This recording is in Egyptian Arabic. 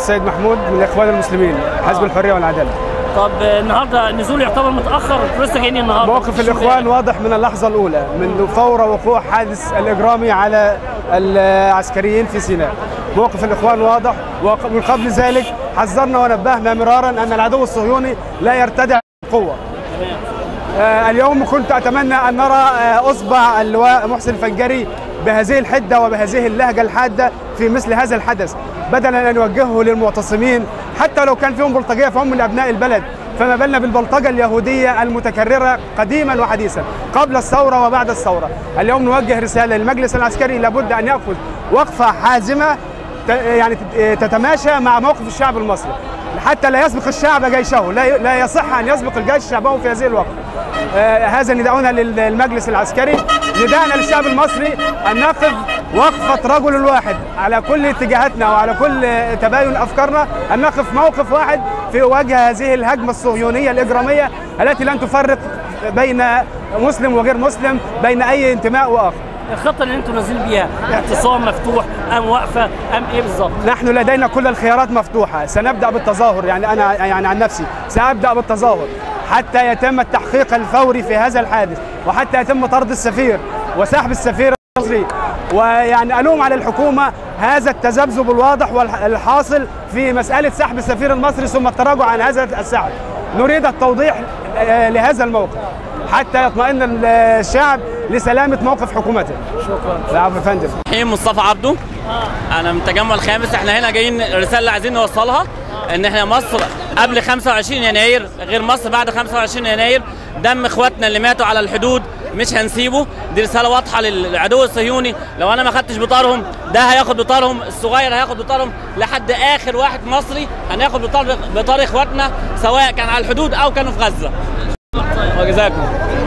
السيد محمود من الاخوان المسلمين حزب الحريه والعداله طب النهارده النزول يعتبر متاخر لسه جايين النهارده موقف الاخوان واضح من اللحظه الاولى من فور وقوع حادث الاجرامي على العسكريين في سيناء موقف الاخوان واضح ومن قبل ذلك حذرنا ونبهنا مرارا ان العدو الصهيوني لا يرتدع بالقوه آه، اليوم كنت اتمنى ان نرى آه، اصبع اللواء محسن الفنجري بهذه الحده وبهذه اللهجه الحاده في مثل هذا الحدث بدلا ان يوجهه للمعتصمين حتى لو كان فيهم بلطجيه فهم من ابناء البلد فما بالنا بالبلطجه اليهوديه المتكرره قديما وحديثا قبل الثوره وبعد الثوره اليوم نوجه رساله للمجلس العسكري لابد ان ياخذ وقفه حازمه ت- يعني تت- تتماشى مع موقف الشعب المصري حتى لا يسبق الشعب جيشه لا لا يصح ان يسبق الجيش شعبه في هذه الوقت آه، هذا نداؤنا للمجلس العسكري نداءنا للشعب المصري ان نقف وقفه رجل الواحد على كل اتجاهاتنا وعلى كل آه، تباين افكارنا ان نقف موقف واحد في وجه هذه الهجمه الصهيونيه الاجراميه التي لن تفرق بين مسلم وغير مسلم بين اي انتماء واخر الخطه اللي انتوا نازلين بيها اعتصام مفتوح ام واقفه ام ايه بالظبط نحن لدينا كل الخيارات مفتوحة سنبدأ بالتظاهر يعني أنا يعني عن نفسي سأبدأ بالتظاهر حتى يتم التحقيق الفوري في هذا الحادث وحتى يتم طرد السفير وسحب السفير المصري ويعني ألوم على الحكومة هذا التذبذب الواضح والحاصل في مسألة سحب السفير المصري ثم التراجع عن هذا السحب نريد التوضيح آه، لهذا الموقف حتى يطمئن الشعب لسلامة موقف حكومته شكرا العفو يا فندم رحيم مصطفى عبده انا من التجمع الخامس احنا هنا جايين الرساله اللي عايزين نوصلها ان احنا مصر قبل 25 يناير غير مصر بعد 25 يناير دم اخواتنا اللي ماتوا على الحدود مش هنسيبه دي رساله واضحه للعدو الصهيوني لو انا ما خدتش بطارهم ده هياخد بطارهم الصغير هياخد بطارهم لحد اخر واحد مصري هناخد بطار بطار اخواتنا سواء كان على الحدود او كانوا في غزه وجزاكم